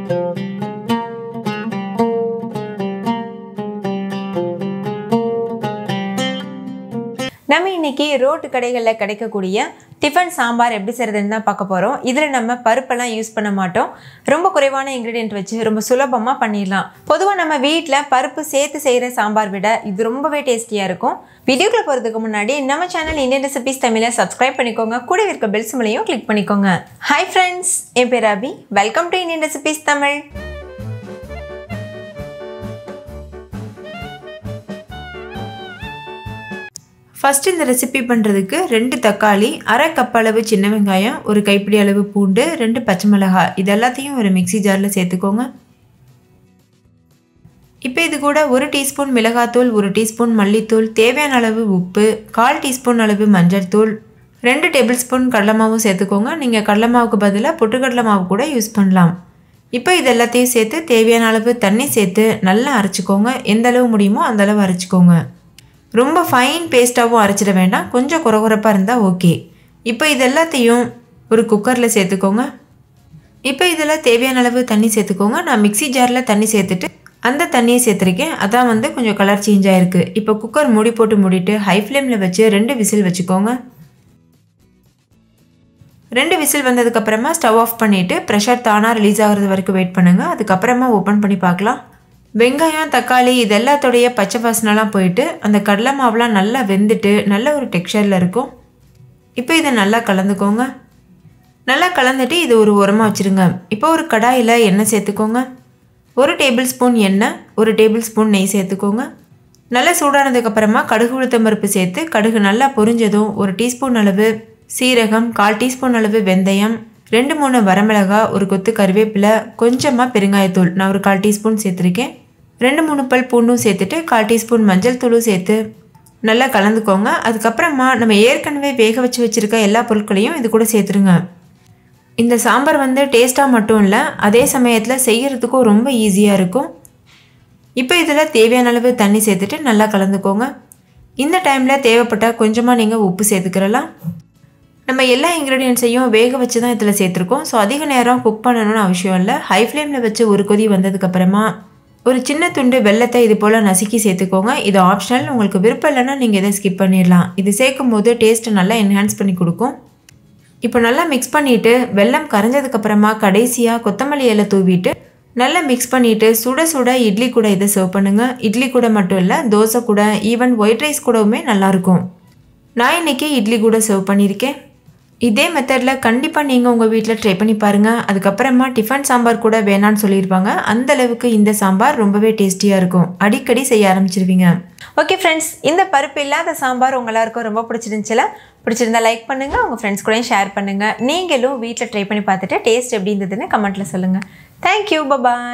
நம்ம இன்னைக்கு ரோட்டு கடைகளில் கிடைக்கக்கூடிய டிஃபன் சாம்பார் எப்படி செய்கிறதுன்னு தான் பார்க்க போகிறோம் இதில் நம்ம பருப்பெல்லாம் யூஸ் பண்ண மாட்டோம் ரொம்ப குறைவான இன்க்ரீடியன்ட் வச்சு ரொம்ப சுலபமாக பண்ணிடலாம் பொதுவாக நம்ம வீட்டில் பருப்பு சேர்த்து செய்கிற சாம்பார் விட இது ரொம்பவே டேஸ்டியாக இருக்கும் வீடியோக்குள்ள போகிறதுக்கு முன்னாடி நம்ம சேனல் இந்தியன் ரெசிபிஸ் தமிழை சப்ஸ்கிரைப் பண்ணிக்கோங்க கூட இருக்க பெல் சிம்லையும் கிளிக் பண்ணிக்கோங்க ஹாய் ஃப்ரெண்ட்ஸ் என் பேர் Abhi welcome to Indian recipes Tamil first இந்த ரெசிபி பண்ணுறதுக்கு ரெண்டு தக்காளி அரை கப் அளவு சின்ன வெங்காயம் ஒரு கைப்பிடி அளவு பூண்டு ரெண்டு பச்சை மிளகாய் இது எல்லாத்தையும் ஒரு மிக்சி ஜாரில் சேர்த்துக்கோங்க இப்போ இது கூட ஒரு டீஸ்பூன் மிளகாத்தூள் ஒரு டீஸ்பூன் மல்லித்தூள் தேவையான அளவு உப்பு கால் டீஸ்பூன் அளவு மஞ்சள் தூள் ரெண்டு டேபிள் ஸ்பூன் கடலை மாவும் சேர்த்துக்கோங்க நீங்கள் கடலை மாவுக்கு பதிலாக பொட்டுக்கடலை மாவு கூட யூஸ் பண்ணலாம் இப்போ இது எல்லாத்தையும் சேர்த்து தேவையான அளவு தண்ணி சேர்த்து நல்லா அரைச்சிக்கோங்க எந்த அளவு முடியுமோ அந்த அளவு அரைச்சிக்கோங்க ரொம்ப ஃபைன் பேஸ்ட்டாகவும் அரைச்சிட வேண்டாம் கொஞ்சம் குறகுறப்பாக இருந்தால் ஓகே இப்போ இது எல்லாத்தையும் ஒரு குக்கரில் சேர்த்துக்கோங்க இப்போ இதில் தேவையான அளவு தண்ணி சேர்த்துக்கோங்க நான் மிக்சி ஜாரில் தண்ணி சேர்த்துட்டு அந்த தண்ணியை சேர்த்துருக்கேன் அதான் வந்து கொஞ்சம் கலர் சேஞ்ச் ஆகிருக்கு இப்போ குக்கர் மூடி போட்டு மூடிட்டு ஹை ஃப்ளேமில் வச்சு ரெண்டு விசில் வச்சுக்கோங்க ரெண்டு விசில் வந்ததுக்கப்புறமா ஸ்டவ் ஆஃப் பண்ணிவிட்டு ப்ரெஷர் தானாக ரிலீஸ் ஆகிறது வரைக்கும் வெயிட் பண்ணுங்கள் அதுக்கப்புறமா ஓப்பன் பண்ணி பார்க்கலாம் வெங்காயம் தக்காளி இது எல்லாத்தோடைய பச்சை வாசனைலாம் போயிட்டு அந்த கடலை மாவுலாம் நல்லா வெந்துட்டு நல்ல ஒரு டெக்ஸ்சரில் இருக்கும் இப்போ இதை நல்லா கலந்துக்கோங்க நல்லா கலந்துட்டு இது ஒரு உரமாக வச்சுருங்க இப்போ ஒரு கடாயில் எண்ணெய் சேர்த்துக்கோங்க ஒரு டேபிள் ஸ்பூன் எண்ணெய் ஒரு டேபிள் ஸ்பூன் நெய் சேர்த்துக்கோங்க நல்லா சூடானதுக்கப்புறமா கடுகு உளுத்தம் பருப்பு சேர்த்து கடுகு நல்லா பொரிஞ்சதும் ஒரு டீஸ்பூன் அளவு சீரகம் கால் டீஸ்பூன் அளவு வெந்தயம் ரெண்டு மூணு வரமிளகா ஒரு கொத்து கருவேப்பிலை கொஞ்சமாக பெருங்காயத்தூள் நான் ஒரு கால் டீஸ்பூன் சேர்த்துருக்கேன் ரெண்டு மூணு பல் பூண்டும் சேர்த்துட்டு கால் டீஸ்பூன் மஞ்சள் தூளும் சேர்த்து நல்லா கலந்துக்கோங்க அதுக்கப்புறமா நம்ம ஏற்கனவே வேக வச்சு வச்சுருக்க எல்லா பொருட்களையும் இது கூட சேர்த்துருங்க இந்த சாம்பார் வந்து டேஸ்ட்டாக மட்டும் இல்லை அதே சமயத்தில் செய்கிறதுக்கும் ரொம்ப ஈஸியாக இருக்கும் இப்போ இதில் தேவையான அளவு தண்ணி சேர்த்துட்டு நல்லா கலந்துக்கோங்க இந்த டைமில் தேவைப்பட்டால் கொஞ்சமாக நீங்கள் உப்பு சேர்த்துக்கிறலாம் நம்ம எல்லா இன்க்ரீடியன்ஸையும் வேக வச்சு தான் இதில் சேர்த்துருக்கோம் ஸோ அதிக நேரம் குக் பண்ணணும்னு அவசியம் இல்லை ஹை ஃப்ளேமில் வச்சு ஒரு கொதி வந்ததுக்கப்புறமா ஒரு சின்ன துண்டு வெள்ளத்தை இது போல் நசுக்கி சேர்த்துக்கோங்க இது ஆப்ஷனல் உங்களுக்கு விருப்பம் இல்லைன்னா நீங்கள் இதை ஸ்கிப் பண்ணிடலாம் இது சேர்க்கும் போது டேஸ்ட்டு நல்லா என்ஹான்ஸ் பண்ணி கொடுக்கும் இப்போ நல்லா மிக்ஸ் பண்ணிவிட்டு வெல்லம் கரைஞ்சதுக்கப்புறமா கடைசியாக கொத்தமல்லி இலை தூவிட்டு நல்லா மிக்ஸ் பண்ணிவிட்டு சுட சுட இட்லி கூட இதை சர்வ் பண்ணுங்கள் இட்லி கூட மட்டும் இல்லை தோசை கூட ஈவன் ஒயிட் ரைஸ் கூடவுமே நல்லாயிருக்கும் நான் இன்றைக்கி இட்லி கூட சர்வ் பண்ணியிருக்கேன் இதே மெத்தடில் கண்டிப்பாக நீங்கள் உங்கள் வீட்டில் ட்ரை பண்ணி பாருங்கள் அதுக்கப்புறமா டிஃபன் சாம்பார் கூட வேணான்னு சொல்லியிருப்பாங்க அந்த அளவுக்கு இந்த சாம்பார் ரொம்பவே டேஸ்டியாக இருக்கும் அடிக்கடி செய்ய ஆரம்பிச்சிருவீங்க ஓகே ஃப்ரெண்ட்ஸ் இந்த பருப்பு இல்லாத சாம்பார் உங்க எல்லாருக்கும் ரொம்ப பிடிச்சிருந்துச்சுல பிடிச்சிருந்தா லைக் பண்ணுங்கள் உங்கள் ஃப்ரெண்ட்ஸ் கூடயும் ஷேர் பண்ணுங்கள் நீங்களும் வீட்டில் ட்ரை பண்ணி பார்த்துட்டு டேஸ்ட் எப்படி இருந்ததுன்னு கமெண்ட்டில் சொல்லுங்கள் தேங்க்யூ பபாய்